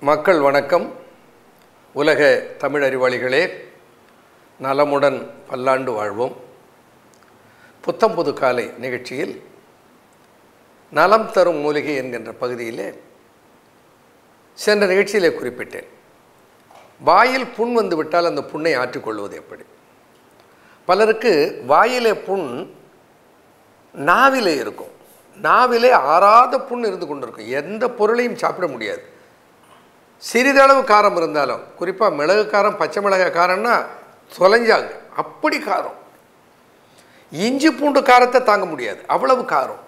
மக்கள் வணக்கம் உலக தமிழ் அறிவாளிகளே நலமுடன் பல்லாண்டு வாழ்வோம் புத்தம் புது காலை நிகழ்ச்சியில் நலம் தரும் மூலிகை என்கின்ற பகுதியிலே சென்ற நிகழ்ச்சியிலே குறிப்பிட்டேன் வாயில் புண் வந்து விட்டால் அந்த புண்ணை ஆற்றிக்கொள்வது எப்படி பலருக்கு வாயிலே புண் நாவிலே இருக்கும் நாவிலே ஆறாத புண் இருந்து கொண்டிருக்கும் எந்த பொருளையும் சாப்பிட முடியாது சிறிதளவு காரம் இருந்தாலும் குறிப்பாக மிளகு காரம் பச்சை மிளகாய் காரம்னா தொலைஞ்சாங்க அப்படி காரம் இஞ்சி பூண்டு காரத்தை தாங்க முடியாது அவ்வளவு காரம்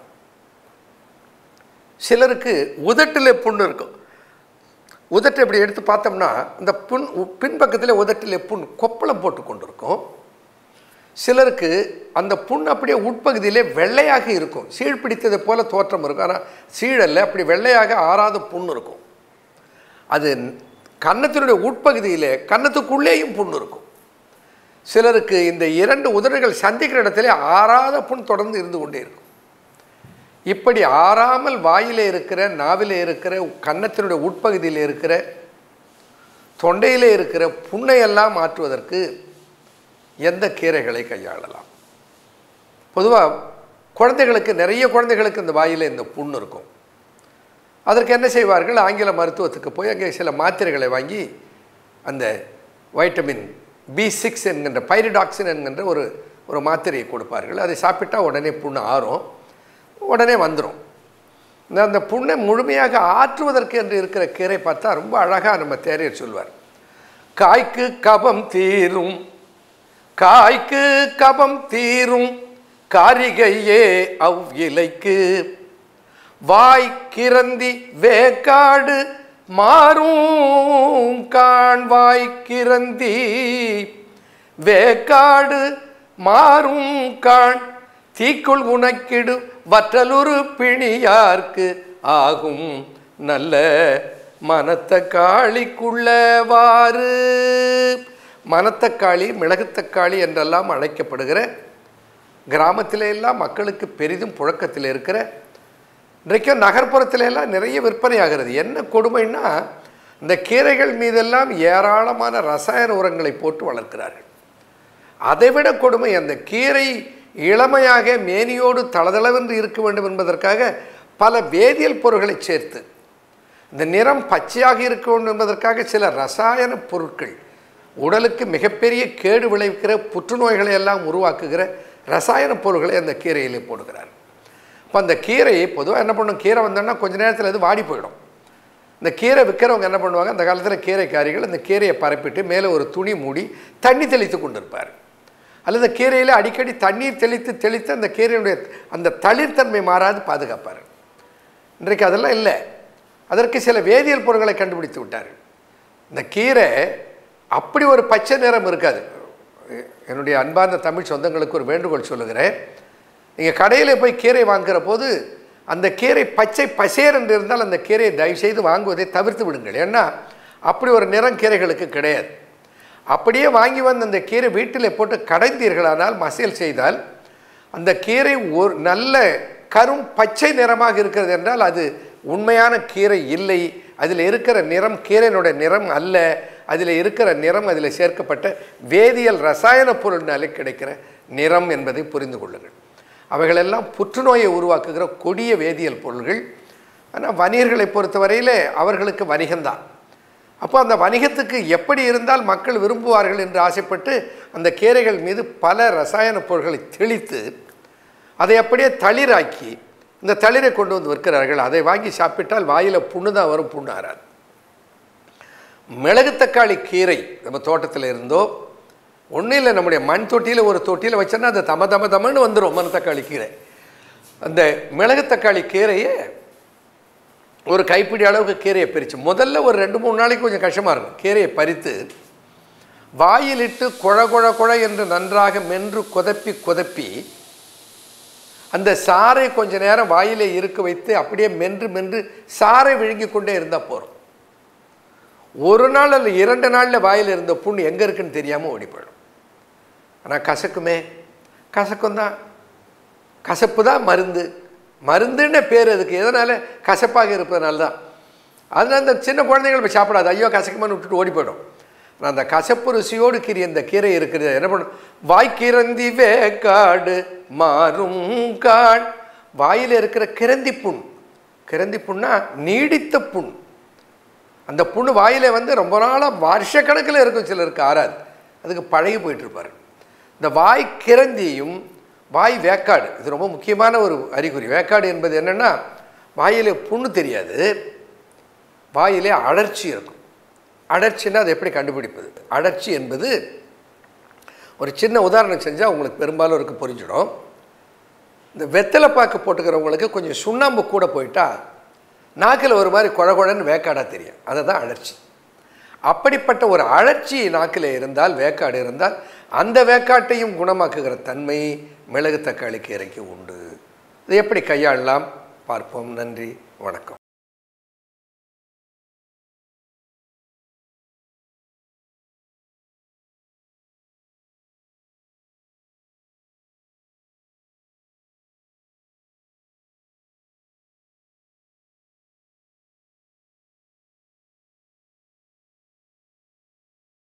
சிலருக்கு உதட்டில் புண்ணு இருக்கும் உதட்டை இப்படி எடுத்து பார்த்தோம்னா இந்த புண் பின்பக்கத்தில் உதட்டில் புண் கொப்பளம் போட்டு கொண்டு இருக்கும் சிலருக்கு அந்த புண் அப்படியே உட்பகுதியிலே வெள்ளையாக இருக்கும் சீழ் பிடித்ததை போல தோற்றம் இருக்கும் ஆனால் சீழல்ல அப்படி வெள்ளையாக ஆறாத புண் இருக்கும் அது கன்னத்தினுடைய உட்பகுதியிலே கன்னத்துக்குள்ளேயும் புண் இருக்கும் சிலருக்கு இந்த இரண்டு உதடுகள் சந்திக்கிற இடத்துல ஆறாத புண் தொடர்ந்து இருந்து கொண்டே இருக்கும் இப்படி ஆறாமல் வாயிலே இருக்கிற நாவிலே இருக்கிற கன்னத்தினுடைய உட்பகுதியில் இருக்கிற தொண்டையிலே இருக்கிற புண்ணையெல்லாம் மாற்றுவதற்கு எந்த கீரைகளை கையாளலாம் பொதுவாக குழந்தைகளுக்கு நிறைய குழந்தைகளுக்கு இந்த வாயில் இந்த புண் இருக்கும் அதற்கு என்ன செய்வார்கள் ஆங்கில மருத்துவத்துக்கு போய் அங்கே சில மாத்திரைகளை வாங்கி அந்த வைட்டமின் பி சிக்ஸ் என்கின்ற பைரிடாக்சின் என்கின்ற ஒரு ஒரு மாத்திரையை கொடுப்பார்கள் அதை சாப்பிட்டா உடனே புண்ணு ஆறும் உடனே வந்துடும் இந்த அந்த புண்ணை முழுமையாக ஆற்றுவதற்கு என்று இருக்கிற கீரை பார்த்தா ரொம்ப அழகாக நம்ம தேரையர் சொல்வார் காய்க்கு கபம் தீரும் காய்க்கு கபம் தீரும் காரிகையே அவ் இலைக்கு வாய் கிறந்தி வேக்காடு மாறும் காண் வாய் கிறந்தி வேக்காடு மாறும் காண் தீக்குள் உனக்கிடு வற்றலுரு பிணியார்க்கு ஆகும் நல்ல மனத்தக்காளிக்குள்ளவாறு மணத்தக்காளி மிளகுத்தக்காளி என்றெல்லாம் அழைக்கப்படுகிற கிராமத்திலே எல்லாம் மக்களுக்கு பெரிதும் புழக்கத்தில் இருக்கிற இன்றைக்கும் நகர்ப்புறத்தில எல்லாம் நிறைய விற்பனை ஆகிறது என்ன கொடுமைன்னா இந்த கீரைகள் மீதெல்லாம் ஏராளமான ரசாயன உரங்களை போட்டு வளர்க்கிறார்கள் அதைவிட கொடுமை அந்த கீரை இளமையாக மேனியோடு தளதளவென்று இருக்க வேண்டும் என்பதற்காக பல வேதியியல் பொருட்களை சேர்த்து இந்த நிறம் பச்சையாக இருக்க வேண்டும் என்பதற்காக சில ரசாயன பொருட்கள் உடலுக்கு மிகப்பெரிய கேடு விளைவிக்கிற புற்றுநோய்களை எல்லாம் உருவாக்குகிற ரசாயன பொருட்களை அந்த கீரையிலே போடுகிறார் இப்போ அந்த கீரையை பொதுவாக என்ன பண்ணும் கீரை வந்தோன்னா கொஞ்ச நேரத்தில் அது வாடி போயிடும் இந்த கீரை விற்கிறவங்க என்ன பண்ணுவாங்க அந்த காலத்தில் கீரைக்காரிகள் அந்த கீரையை பரப்பிட்டு மேலே ஒரு துணி மூடி தண்ணி தெளித்து கொண்டிருப்பார் அல்லது கீரையில் அடிக்கடி தண்ணீர் தெளித்து தெளித்து அந்த கீரையுடைய அந்த தளிர்த்தன்மை மாறாது பாதுகாப்பார் இன்றைக்கு அதெல்லாம் இல்லை அதற்கு சில வேதியியல் பொருட்களை கண்டுபிடித்து விட்டார்கள் இந்த கீரை அப்படி ஒரு பச்சை நிறம் இருக்காது என்னுடைய அன்பார்ந்த தமிழ் சொந்தங்களுக்கு ஒரு வேண்டுகோள் சொல்லுகிறேன் நீங்கள் கடையில் போய் கீரை வாங்குகிற போது அந்த கீரை பச்சை பசேர் என்று இருந்தால் அந்த கீரையை தயவுசெய்து வாங்குவதை தவிர்த்து விடுங்கள் ஏன்னா அப்படி ஒரு நிறம் கீரைகளுக்கு கிடையாது அப்படியே வாங்கி வந்து அந்த கீரை வீட்டில் போட்டு கடைந்தீர்களானால் மசியல் செய்தால் அந்த கீரை ஒரு நல்ல கரும் பச்சை நிறமாக இருக்கிறது என்றால் அது உண்மையான கீரை இல்லை அதில் இருக்கிற நிறம் கீரையினுடைய நிறம் அல்ல அதில் இருக்கிற நிறம் அதில் சேர்க்கப்பட்ட வேதியியல் ரசாயன பொருள்னாலே கிடைக்கிற நிறம் என்பதை புரிந்து கொள்ளுங்கள் அவைகளெல்லாம் புற்றுநோயை உருவாக்குகிற கொடிய வேதியியல் பொருள்கள் ஆனால் வணிகர்களை பொறுத்தவரையில் அவர்களுக்கு வணிகம்தான் அப்போ அந்த வணிகத்துக்கு எப்படி இருந்தால் மக்கள் விரும்புவார்கள் என்று ஆசைப்பட்டு அந்த கீரைகள் மீது பல ரசாயன பொருட்களை தெளித்து அதை அப்படியே தளிராக்கி இந்த தளிரை கொண்டு வந்து விற்கிறார்கள் அதை வாங்கி சாப்பிட்டால் வாயில் புண்ணு தான் வரும் புண்ணு ஆறாது மிளகு தக்காளி கீரை நம்ம தோட்டத்தில் இருந்தோ ஒன்றும் இல்லை நம்முடைய மண் தொட்டியில் ஒரு தொட்டியில் வச்சோன்னா அது தம தம தமன்னு வந்துடும் மண் தக்காளி கீரை அந்த மிளகு தக்காளி கீரையை ஒரு கைப்பிடி அளவுக்கு கீரையை பிரித்து முதல்ல ஒரு ரெண்டு மூணு நாளைக்கு கொஞ்சம் கஷ்டமாக இருக்கும் கீரையை பறித்து வாயிலிட்டு குழ குழ குழ என்று நன்றாக மென்று குதப்பி குதப்பி அந்த சாறை கொஞ்ச நேரம் வாயிலே இருக்க வைத்து அப்படியே மென்று மென்று சாறை விழுங்கி கொண்டே இருந்தால் போகிறோம் ஒரு நாள் அல்ல இரண்டு நாளில் வாயில் இருந்த புண்ணு எங்கே இருக்குன்னு தெரியாமல் ஓடி போயிடும் ஆனால் கசக்குமே கசக்கும் தான் கசப்பு தான் மருந்து மருந்துன்னு பேர் அதுக்கு எதனால் கசப்பாக இருப்பதனால தான் அதனால அந்த சின்ன குழந்தைகள் போய் சாப்பிடாது ஐயோ கசக்கமான்னு விட்டுட்டு ஓடி போயிடும் ஆனால் அந்த கசப்பு ருசியோடு கீரி இந்த கீரை இருக்கிறது என்ன பண்ணும் வாய்க்கிறந்தி வேக்காடு மாறும் காட் வாயில் இருக்கிற கிரந்தி புண் கிரந்தி புண்ணா நீடித்த புண் அந்த புண்ணு வாயில வந்து ரொம்ப நாளாக வருஷக்கணக்கில் இருக்கும் சிலருக்கு ஆறாது அதுக்கு பழகி போயிட்டு இருப்பாரு இந்த வாய் கிரந்தியும் வாய் வேக்காடு இது ரொம்ப முக்கியமான ஒரு அறிகுறி வேக்காடு என்பது என்னென்னா வாயிலே புண்ணு தெரியாது வாயிலே அழற்சி இருக்கும் அழற்சின்னா அதை எப்படி கண்டுபிடிப்பது அழற்சி என்பது ஒரு சின்ன உதாரணம் செஞ்சால் உங்களுக்கு பெரும்பாலும் இருக்கு புரிஞ்சிடும் இந்த வெத்தலை பாக்கு போட்டுக்கிறவங்களுக்கு கொஞ்சம் சுண்ணாம்பு கூட போயிட்டா நாக்கில் ஒரு மாதிரி குழ குழன்னு வேக்காடாக தெரியும் அதை தான் அழற்சி அப்படிப்பட்ட ஒரு அழற்சி நாக்கில் இருந்தால் வேக்காடு இருந்தால் அந்த வேக்காட்டையும் குணமாக்குகிற தன்மை மிளகு தக்காளி கீரைக்கு உண்டு இதை எப்படி கையாளலாம் பார்ப்போம் நன்றி வணக்கம்